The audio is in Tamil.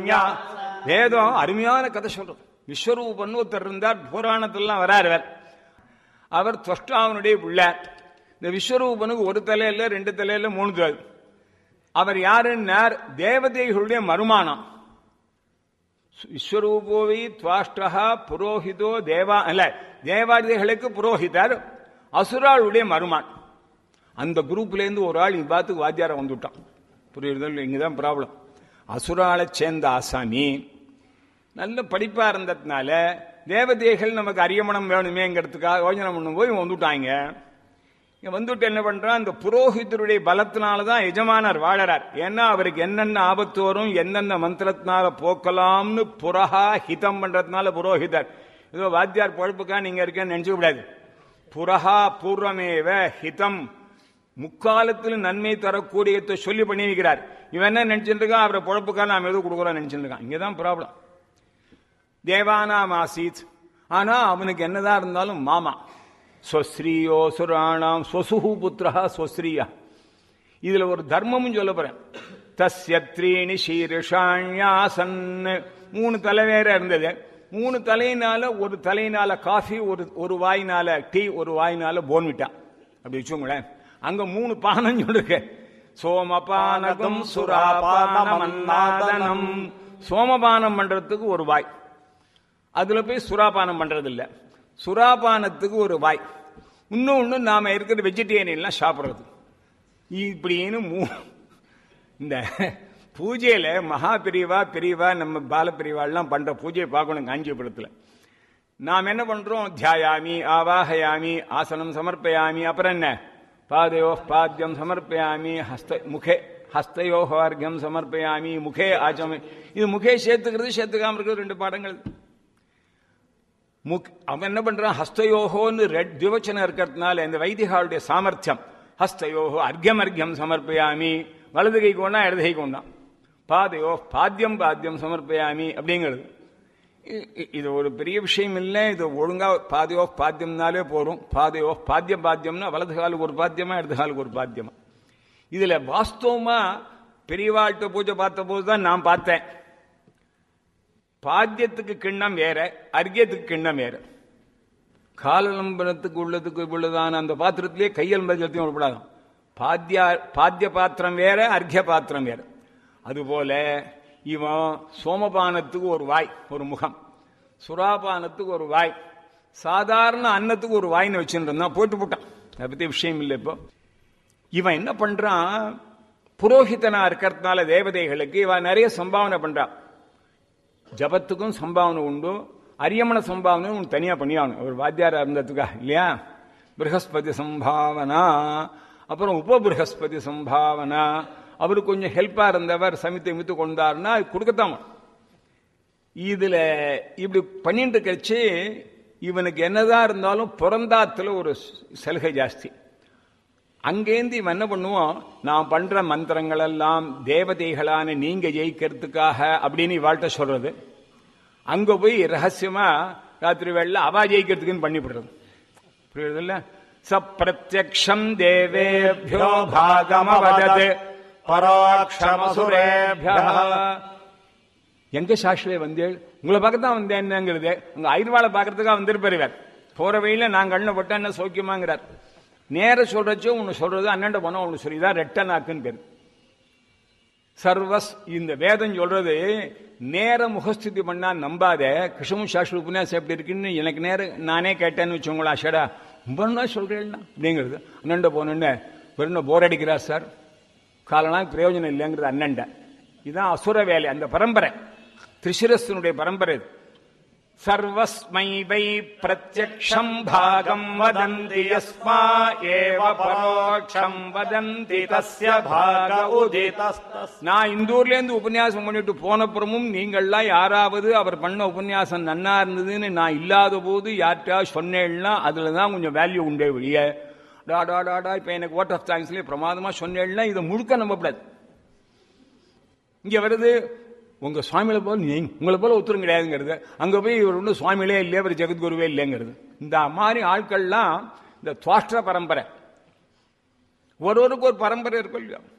ஷாண்யா வேதம் அருமையான கதை சொல்றது விஸ்வரூபன் ஒருத்தர் இருந்தார் புராணத்திலாம் வராரு அவர். அவர் துவஷ்டாவனுடைய பிள்ளை இந்த விஸ்வரூபனுக்கு ஒரு தலையில ரெண்டு தலையில மூணு தலை அவர் யாருன்னார் தேவதைகளுடைய மருமானம் விஸ்வரூபோவி துவாஷ்டா புரோஹிதோ தேவா அல்ல தேவாதிகளுக்கு புரோஹிதர் அசுராளுடைய மருமான் அந்த குரூப்ல இருந்து ஒரு ஆள் இவ்வாத்துக்கு வாத்தியார வந்துட்டான் புரியுறது இங்கதான் ப்ராப்ளம் அசுராளை சேர்ந்த ஆசாமி நல்ல படிப்பா இருந்ததுனால தேவதைகள் நமக்கு அரியமணம் வேணுமேங்கிறதுக்காக யோஜனை பண்ணும் போய் இவன் வந்துட்டாங்க இங்க வந்துட்டு என்ன பண்றான் அந்த புரோஹிதருடைய பலத்தினால தான் எஜமானர் வாழறார் ஏன்னா அவருக்கு என்னென்ன ஆபத்து வரும் என்னென்ன மந்திரத்தினால போக்கலாம்னு புறஹா ஹிதம் பண்றதுனால புரோஹிதர் ஏதோ வாத்தியார் பொழப்புக்கா நீங்க இருக்கேன்னு நினைச்சு கூடாது புறஹா பூர்வமேவ ஹிதம் முக்காலத்தில் நன்மை தரக்கூடியதை சொல்லி பண்ணி வைக்கிறார் இவன் என்ன நினைச்சிட்டு இருக்கான் அவரை பொழப்புக்கா நாம் எதுவும் கொடுக்குறோம் நினைச்சிட்டு இருக்கான் இங்கதான் ப்ராப்ளம் தேவானாம் ஆசீத் ஆனா அவனுக்கு என்னதான் இருந்தாலும் மாமா ஸ்வஸ்ரீயோ சுராணாம் ஸ்வசுஹு புத்திரா ஸ்வஸ்ரீயா இதுல ஒரு தர்மமும் சொல்ல போறேன் தஸ்யத்ரீணி சீரிஷாண்யாசன் மூணு தலை வேற இருந்தது மூணு தலையினால ஒரு தலையினால காஃபி ஒரு ஒரு வாயினால டீ ஒரு வாயினால போன்விட்டா அப்படி வச்சுக்கோங்களேன் அங்க மூணு பானம் சொல்லிருக்கு சோமபானகம் சுராபானமன்னாதனம் சோமபானம் பண்றதுக்கு ஒரு வாய் அதுல போய் சுறாபானம் பண்றது இல்ல சுறாபானத்துக்கு ஒரு வாய் இன்னொன்னு நாம இருக்கிற வெஜிடேரியன்லாம் சாப்பிடுறது இப்படின்னு மூ இந்த பூஜையில மகா பிரிவா பிரிவா நம்ம பால பிரிவாள்லாம் பண்ற பூஜையை பார்க்கணும் காஞ்சிபுரத்துல நாம் என்ன பண்றோம் தியாயாமி ஆவாஹயாமி ஆசனம் சமர்ப்பயாமி அப்புறம் என்ன பாதையோ பாத்தியம் சமர்ப்பயாமி ஹஸ்த முகே ஹஸ்தையோ அர்க்கம் சமர்ப்பயாமி முகே ஆச்சமி இது முகே சேர்த்துக்கிறது சேர்த்துக்காம இருக்கிறது ரெண்டு பாடங்கள் முக் அவன் என்ன பண்றான் ஹஸ்தயோகோன்னு ரெட் திவச்சனம் இருக்கிறதுனால இந்த வைதிகாளுடைய சாமர்த்தியம் ஹஸ்தயோகோ அர்க்கம் அர்க்கம் சமர்ப்பயாமி வலது கை கொண்டா இடது கை கொண்டான் பாதையோ பாத்தியம் பாத்தியம் சமர்ப்பயாமி அப்படிங்கிறது இ- இ- இது ஒரு பெரிய விஷயம் இல்லை இது ஒழுங்கா பாதையோ பாத்தியம்னாலே போறோம் பாதையோ பாத்தியம் பாத்தியம்னா வலது காலுக்கு ஒரு பாத்தியமா இடது காலுக்கு ஒரு பாத்தியமா இதுல வாஸ்தவமா பெரியவாழ்கிட்ட பூஜை பார்த்த போது தான் நான் பார்த்தேன் பாத்தியத்துக்கு கிண்ணம் வேற அர்க்கியத்துக்கு கிண்ணம் வேற காலலம்பனத்துக்கு உள்ளதுக்கு உள்ளதான அந்த பாத்திரத்திலே கையல் ஜலத்தையும் விடப்படாதான் பாத்தியா பாத்திய பாத்திரம் வேற அர்க்கிய பாத்திரம் வேற அதுபோல இவன் சோமபானத்துக்கு ஒரு வாய் ஒரு முகம் சுறாபானத்துக்கு ஒரு வாய் சாதாரண அன்னத்துக்கு ஒரு வாய்னு வச்சுட்டு இருந்தான் போட்டு போட்டான் அதை பத்தி விஷயம் இல்லை இப்போ இவன் என்ன பண்றான் புரோஹிதனா இருக்கிறதுனால தேவதைகளுக்கு இவன் நிறைய சம்பாவனை பண்றான் ஜபத்துக்கும் சம்பாவனை உண்டு அரியமண சம்பாவனை உனக்கு தனியா பண்ணியாகணும் ஒரு வாத்தியாரா இருந்ததுக்கா இல்லையா ப்ரஹஸ்பதி சம்பாவனா அப்புறம் உப ப்ரஹஸ்பதி சம்பாவனா அவரு கொஞ்சம் ஹெல்ப்பா இருந்தவர் சமித்தை மித்து கொண்டாருன்னா அது கொடுக்கத்தான் வேணும். இதுல இப்படி பண்ணிட்டு இருக்கச்சு இவனுக்கு என்னதான் இருந்தாலும் பிறந்தாத்துல ஒரு சலுகை ஜாஸ்தி அங்கேருந்து இவன் என்ன பண்ணுவான் நான் பண்ற மந்திரங்கள் எல்லாம் தேவதைகளான நீங்க ஜெயிக்கிறதுக்காக அப்படின்னு இவாழ்கிட்ட சொல்றது அங்க போய் ரகசியமா ராத்திரி வேளையில அவா ஜெயிக்கிறதுக்குன்னு பண்ணிவிடுறது புரியுது இல்ல சப்பிரத்யக்ஷம் தேவேபியோ பாகமவதத் பரோட்சமசுரேபிய எங்க சாஸ்திரே வந்தேள் உங்களை பார்க்கத்தான் வந்தேன்னுங்கிறது உங்க ஐர்வாளை பார்க்கறதுக்காக வந்திருப்பார் இவர் போற வழியில நான் கண்ணை போட்டா என்ன சௌக்கியமாங்கிறார் நேர சொல்றச்சோ ஒன்னு சொல்றது அண்ணன் போனா ஒன்னு சொல்லிதான் ரெட்டனாக்குன்னு பேரு சர்வஸ் இந்த வேதம் சொல்றது நேர முகஸ்துதி பண்ணா நம்பாத கிருஷ்ணமு சாஸ்திர உபன்யாசம் எப்படி இருக்குன்னு எனக்கு நேர நானே கேட்டேன்னு வச்சுக்கோங்களா அஷடா ரொம்ப நாள் சொல்றேன்னா அப்படிங்கிறது அண்ணன்ட போனோன்னு வெறும் போர் அடிக்கிறார் சார் காலனா பிரயோஜனம் இல்லைங்கிறது அண்ணன்ட இதுதான் அசுர வேலை அந்த பரம்பரை திரிசிரஸ்தனுடைய பரம்பரை இது சர்வஸ்மை வை பிரத்யக்ஷம் பாகம் வதந்தி யஸ்மா ஏவ பரோட்சம் வதந்தி தஸ்ய பாக உதிதஸ்தஸ் நான் இந்தூர்ல இருந்து உபன்யாசம் பண்ணிட்டு போனப்புறமும் நீங்கள்லாம் யாராவது அவர் பண்ண உபன்யாசம் நன்னா இருந்ததுன்னு நான் இல்லாத போது யார்கிட்டயா சொன்னேன்னா அதுல தான் கொஞ்சம் வேல்யூ உண்டே வெளியே டா டா டா டா இப்ப எனக்கு ஓட் ஆஃப் தேங்க்ஸ்லயே பிரமாதமா சொன்னேன்னா இதை முழுக்க நம்பக்கூடாது இங்க வருது உங்க சுவாமிகளை போல நீ உங்களை போல ஒத்துரும் கிடையாதுங்கிறது அங்க போய் இவர் ஒன்றும் சுவாமிகளே இல்லையே இவர் ஜெகத்குருவே இல்லைங்கிறது இந்த மாதிரி ஆட்கள்லாம் இந்த துவாஷ்ட பரம்பரை ஒருவருக்கு ஒரு பரம்பரை இருக்கும் இல்லையா